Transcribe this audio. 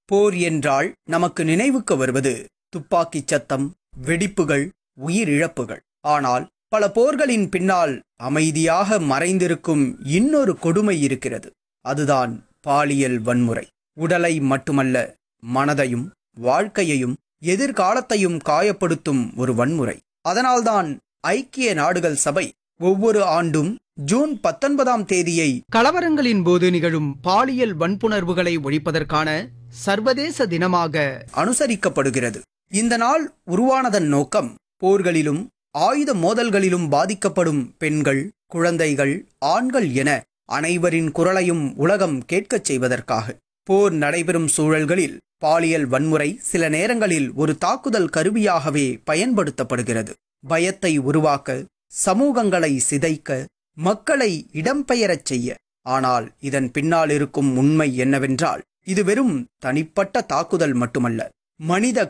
போர் என்றால் நமக்கு நினைவுக்கு வருவது துப்பாக்கிச் சத்தம் வெடிப்புகள் உயிரிழப்புகள் ஆனால் பல போர்களின் பின்னால் அமைதியாக மறைந்திருக்கும் இன்னொரு கொடுமை இருக்கிறது அதுதான் பாலியல் வன்முறை உடலை மட்டுமல்ல மனதையும் வாழ்க்கையையும் எதிர்காலத்தையும் காயப்படுத்தும் ஒரு வன்முறை அதனால்தான் ஐக்கிய நாடுகள் சபை ஒவ்வொரு ஆண்டும் ஜூன் பத்தொன்பதாம் தேதியை கலவரங்களின் போது நிகழும் பாலியல் வன்புணர்வுகளை ஒழிப்பதற்கான சர்வதேச தினமாக அனுசரிக்கப்படுகிறது இந்த நாள் உருவானதன் நோக்கம் போர்களிலும் ஆயுத மோதல்களிலும் பாதிக்கப்படும் பெண்கள் குழந்தைகள் ஆண்கள் என அனைவரின் குரலையும் உலகம் கேட்கச் செய்வதற்காக போர் நடைபெறும் சூழல்களில் பாலியல் வன்முறை சில நேரங்களில் ஒரு தாக்குதல் கருவியாகவே பயன்படுத்தப்படுகிறது பயத்தை உருவாக்க சமூகங்களை சிதைக்க மக்களை இடம்பெயரச் செய்ய ஆனால் இதன் பின்னால் இருக்கும் உண்மை என்னவென்றால் இது வெறும் தனிப்பட்ட தாக்குதல் மட்டுமல்ல மனித